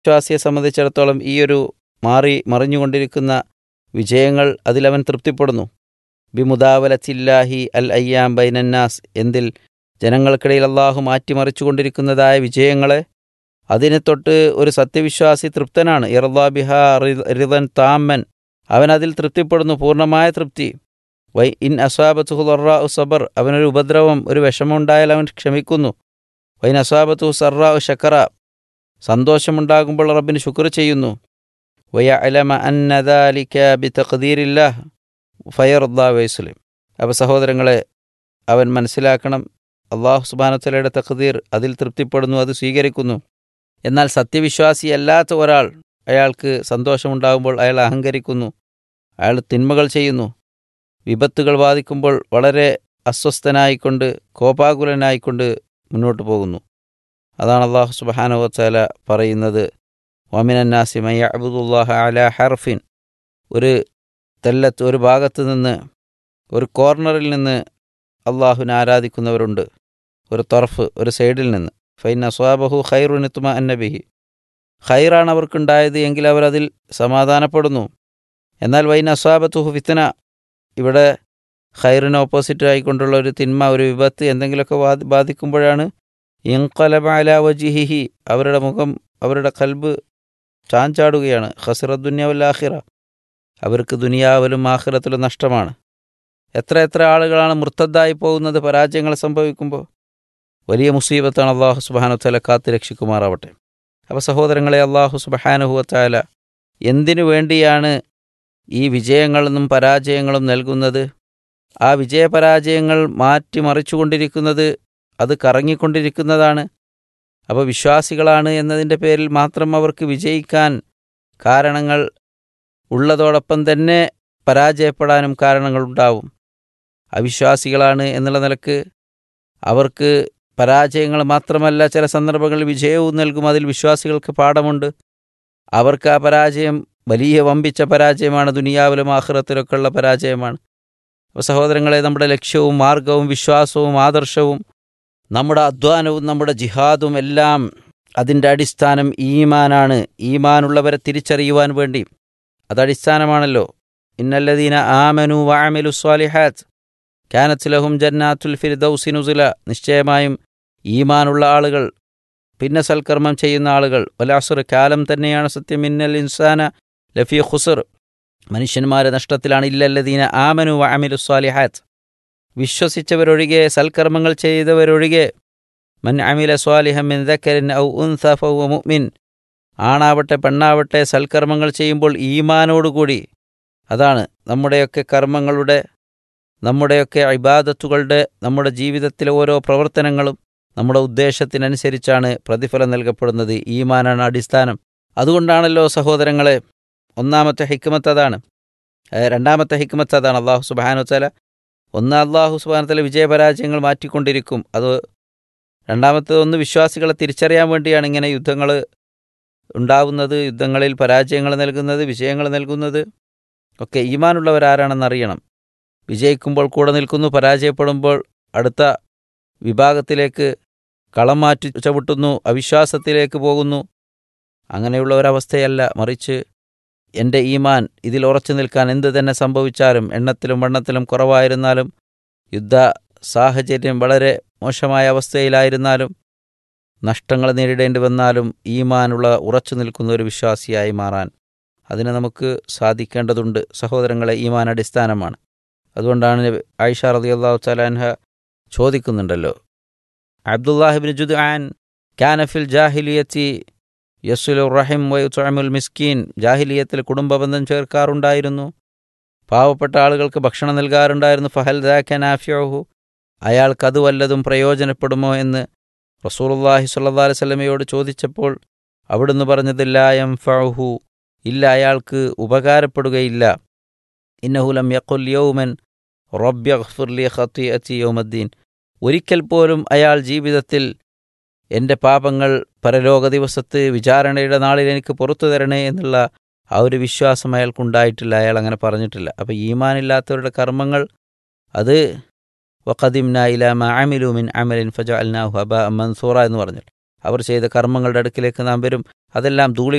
വിശ്വാസിയെ സംബന്ധിച്ചിടത്തോളം ഈ ഒരു മാറി മറിഞ്ഞുകൊണ്ടിരിക്കുന്ന വിജയങ്ങൾ അതിലവൻ തൃപ്തിപ്പെടുന്നു ബിമുദാവലത്തില്ലാഹി അൽ അയ്യാം ബൈനന്നാസ് എന്തിൽ ജനങ്ങൾക്കിടയിൽ അള്ളാഹു മാറ്റിമറിച്ചുകൊണ്ടിരിക്കുന്നതായ വിജയങ്ങളെ അതിനെ തൊട്ട് ഒരു സത്യവിശ്വാസി തൃപ്തനാണ് ഇർദാ ബിഹ റിദൻ താമൻ അവൻ അതിൽ തൃപ്തിപ്പെടുന്നു പൂർണ്ണമായ തൃപ്തി വൈ ഇൻ അസ്വാബത്തു ലൊറ സബർ അവനൊരു ഉപദ്രവം ഒരു വിഷമമുണ്ടായാൽ അവൻ ക്ഷമിക്കുന്നു വൈൻ അസ്വാബത്തു സർറ ഷക്കറ സന്തോഷമുണ്ടാകുമ്പോൾ റബ്ബിന് ശുക്ർ ചെയ്യുന്നു വയ അലമ അന്നദാലിക്ക ബി തഖദീരില്ലാഹ് ഫയർദാ വൈസ്ലിം അപ്പോൾ സഹോദരങ്ങളെ അവൻ മനസ്സിലാക്കണം അള്ളാഹു സുബാനത്തലയുടെ തഖദീർ അതിൽ തൃപ്തിപ്പെടുന്നു അത് സ്വീകരിക്കുന്നു എന്നാൽ സത്യവിശ്വാസിയല്ലാത്ത ഒരാൾ അയാൾക്ക് സന്തോഷമുണ്ടാകുമ്പോൾ അയാൾ അഹങ്കരിക്കുന്നു അയാൾ തിന്മകൾ ചെയ്യുന്നു വിപത്തുകൾ ബാധിക്കുമ്പോൾ വളരെ അസ്വസ്ഥനായിക്കൊണ്ട് കോപാകുലനായിക്കൊണ്ട് മുന്നോട്ട് പോകുന്നു അതാണ് അള്ളാഹു സുബാനുവച്ചാല പറയുന്നത് വമിനന്നാസി മയ്യ അബുദുല്ലാഹ അല ഹർഫിൻ ഒരു തെല്ലത്ത് ഒരു ഭാഗത്ത് നിന്ന് ഒരു കോർണറിൽ നിന്ന് അള്ളാഹുവിനെ ആരാധിക്കുന്നവരുണ്ട് ഒരു തൊറഫ് ഒരു സൈഡിൽ നിന്ന് ഫൈൻ അസ്വാബഹു ഖൈറുനിത്തുമ അന്നബിഹി ഖൈറാണ് അവർക്കുണ്ടായത് എങ്കിൽ അവരതിൽ സമാധാനപ്പെടുന്നു എന്നാൽ വൈൻ അസ്വാബത്തുഹു ഫിത്തന ഇവിടെ ഖൈറിന് ഓപ്പോസിറ്റ് ആയിക്കൊണ്ടുള്ള ഒരു തിന്മ ഒരു വിപത്ത് എന്തെങ്കിലുമൊക്കെ ബാധി ബാധിക്കുമ്പോഴാണ് ഇൻകലബ അല വജിഹിഹി അവരുടെ മുഖം അവരുടെ കൽബ് ചാഞ്ചാടുകയാണ് ഖസിറദ്ദുന്യാവുല്ലാഹിറ അവർക്ക് ദുനിയാവിലും ആഖിറത്തിലും നഷ്ടമാണ് എത്ര എത്ര ആളുകളാണ് മൃത്തദ്ദായി പോകുന്നത് പരാജയങ്ങൾ സംഭവിക്കുമ്പോൾ വലിയ മുസീബത്താണ് അള്ളാഹു സുബാനുത്തല കാത്ത് രക്ഷിക്കുമാറാവട്ടെ അപ്പോൾ സഹോദരങ്ങളെ അള്ളാഹു സുബഹാനുഹുവത്താല എന്തിനു വേണ്ടിയാണ് ഈ വിജയങ്ങളെന്നും പരാജയങ്ങളും നൽകുന്നത് ആ വിജയപരാജയങ്ങൾ മാറ്റിമറിച്ചുകൊണ്ടിരിക്കുന്നത് അത് കറങ്ങിക്കൊണ്ടിരിക്കുന്നതാണ് അപ്പോൾ വിശ്വാസികളാണ് എന്നതിൻ്റെ പേരിൽ മാത്രം അവർക്ക് വിജയിക്കാൻ കാരണങ്ങൾ ഉള്ളതോടൊപ്പം തന്നെ പരാജയപ്പെടാനും കാരണങ്ങളുണ്ടാവും അവിശ്വാസികളാണ് എന്നുള്ള നിലക്ക് അവർക്ക് പരാജയങ്ങൾ മാത്രമല്ല ചില സന്ദർഭങ്ങളിൽ വിജയവും നൽകും അതിൽ വിശ്വാസികൾക്ക് പാഠമുണ്ട് അവർക്ക് ആ പരാജയം വലിയ വമ്പിച്ച പരാജയമാണ് ദുനിയാവിലും ആഹ്റത്തിലൊക്കെ ഉള്ള പരാജയമാണ് അപ്പോൾ സഹോദരങ്ങളെ നമ്മുടെ ലക്ഷ്യവും മാർഗവും വിശ്വാസവും ആദർശവും നമ്മുടെ അധ്വാനവും നമ്മുടെ ജിഹാദും എല്ലാം അതിൻ്റെ അടിസ്ഥാനം ഈമാനാണ് ഈമാനുള്ളവരെ തിരിച്ചറിയുവാൻ വേണ്ടി അത് അടിസ്ഥാനമാണല്ലോ ഇന്നല്ലദീന ആമനു വാമലു സ്വാലിഹാത്ത് കാനത്ത് ലഹും ജന്നാത്തുൽ ഫിർദൌസി നുസുല നിശ്ചയമായും ഈമാനുള്ള ആളുകൾ പിന്നെ സൽക്കർമ്മം ചെയ്യുന്ന ആളുകൾ വലാസുർ കാലം തന്നെയാണ് സത്യം ഇന്നൽ ഇൻസാന ലഫി ഖുസർ മനുഷ്യന്മാരെ നഷ്ടത്തിലാണ് ഇല്ലല്ലദീന ആമനു വഅമിലു സ്വാലിഹാത്ത് വിശ്വസിച്ചവരൊഴികെ സൽക്കർമ്മങ്ങൾ ചെയ്തവരൊഴികെ മൻ അമില സ്വാലിഹം മിൻ ദക്കരിൻ ഔ ഉൻസ ഫഹുവ മുഅ്മിൻ ആണാവട്ടെ പെണ്ണാവട്ടെ സൽക്കർമ്മങ്ങൾ ചെയ്യുമ്പോൾ ഈമാനോടുകൂടി അതാണ് നമ്മുടെയൊക്കെ കർമ്മങ്ങളുടെ നമ്മുടെയൊക്കെ ഇബാദത്തുകളുടെ നമ്മുടെ ജീവിതത്തിലെ ഓരോ പ്രവർത്തനങ്ങളും നമ്മുടെ ഉദ്ദേശത്തിനനുസരിച്ചാണ് പ്രതിഫലം നൽകപ്പെടുന്നത് ഈമാനാണ് അടിസ്ഥാനം അതുകൊണ്ടാണല്ലോ സഹോദരങ്ങളെ ഒന്നാമത്തെ ഹിക്മത്ത് അതാണ് രണ്ടാമത്തെ ഹിക്മത്ത് അതാണ് അള്ളാഹു സുബാനു തല ഒന്ന് അള്ളാഹു സുബാനത്തല വിജയപരാജയങ്ങൾ മാറ്റിക്കൊണ്ടിരിക്കും അത് രണ്ടാമത്തെ ഒന്ന് വിശ്വാസികളെ തിരിച്ചറിയാൻ വേണ്ടിയാണ് ഇങ്ങനെ യുദ്ധങ്ങൾ ഉണ്ടാവുന്നത് യുദ്ധങ്ങളിൽ പരാജയങ്ങൾ നൽകുന്നത് വിജയങ്ങൾ നൽകുന്നത് ഒക്കെ ഈമാനുള്ളവരാരാണെന്ന് അറിയണം വിജയിക്കുമ്പോൾ കൂടെ നിൽക്കുന്നു പരാജയപ്പെടുമ്പോൾ അടുത്ത വിഭാഗത്തിലേക്ക് കളം മാറ്റി ചവിട്ടുന്നു അവിശ്വാസത്തിലേക്ക് പോകുന്നു അങ്ങനെയുള്ള ഒരവസ്ഥയല്ല മറിച്ച് എൻ്റെ ഈമാൻ ഇതിൽ ഉറച്ചു നിൽക്കാൻ എന്ത് തന്നെ സംഭവിച്ചാലും എണ്ണത്തിലും വണ്ണത്തിലും കുറവായിരുന്നാലും യുദ്ധ സാഹചര്യം വളരെ മോശമായ അവസ്ഥയിലായിരുന്നാലും നഷ്ടങ്ങൾ നേരിടേണ്ടി വന്നാലും ഈമാനുള്ള ഉറച്ചു നിൽക്കുന്ന ഒരു വിശ്വാസിയായി മാറാൻ അതിന് നമുക്ക് സാധിക്കേണ്ടതുണ്ട് സഹോദരങ്ങളെ ഈമാൻ അടിസ്ഥാനമാണ് അതുകൊണ്ടാണ് ആയിഷ റതി അള്ളാഹു തലാൻഹ ചോദിക്കുന്നുണ്ടല്ലോ അബ്ദുല്ലാഹിബിൻ ജുദ് ആൻ കാനഫിൽ ജാഹിലിയത്തി യസുലുർ റഹിം വയുത്തുഅമുൽ മിസ്കീൻ ജാഹിലിയത്തിൽ കുടുംബബന്ധം ചേർക്കാറുണ്ടായിരുന്നു പാവപ്പെട്ട ആളുകൾക്ക് ഭക്ഷണം നൽകാറുണ്ടായിരുന്നു ഫഹൽ ദാഖ നാഫ്യഹു അയാൾക്ക് അത് വല്ലതും പ്രയോജനപ്പെടുമോ എന്ന് റസൂലുള്ളാഹി സ്വല്ലല്ലാഹി അലൈഹി വസല്ലമയോട് ചോദിച്ചപ്പോൾ അവിടുന്ന് പറഞ്ഞത് ലായം ഫഹു ഇല്ല അയാൾക്ക് ഉപകാരപ്പെടുകയില്ല ഇന്നഹുലം യഖുൽ യൗമൻ റബ്യഗ്ഫിർലി ഖത്തിഅത്തി യൗമദ്ദീൻ ഒരിക്കൽ പോലും അയാൾ ജീവിതത്തിൽ എൻ്റെ പാപങ്ങൾ പരലോക ദിവസത്ത് വിചാരണയുടെ നാളിൽ എനിക്ക് പുറത്തു തരണേ എന്നുള്ള ആ ഒരു വിശ്വാസം അയാൾക്കുണ്ടായിട്ടില്ല അയാൾ അങ്ങനെ പറഞ്ഞിട്ടില്ല അപ്പോൾ ഈമാനില്ലാത്തവരുടെ കർമ്മങ്ങൾ അത് വഖദിംന ഇല മാമിലു മിൻ അമലിൻ ഫജ അൽനാഹു ഹബ മൻസൂറ എന്ന് പറഞ്ഞു അവർ ചെയ്ത കർമ്മങ്ങളുടെ അടുക്കിലേക്ക് നാം വരും അതെല്ലാം ധൂളി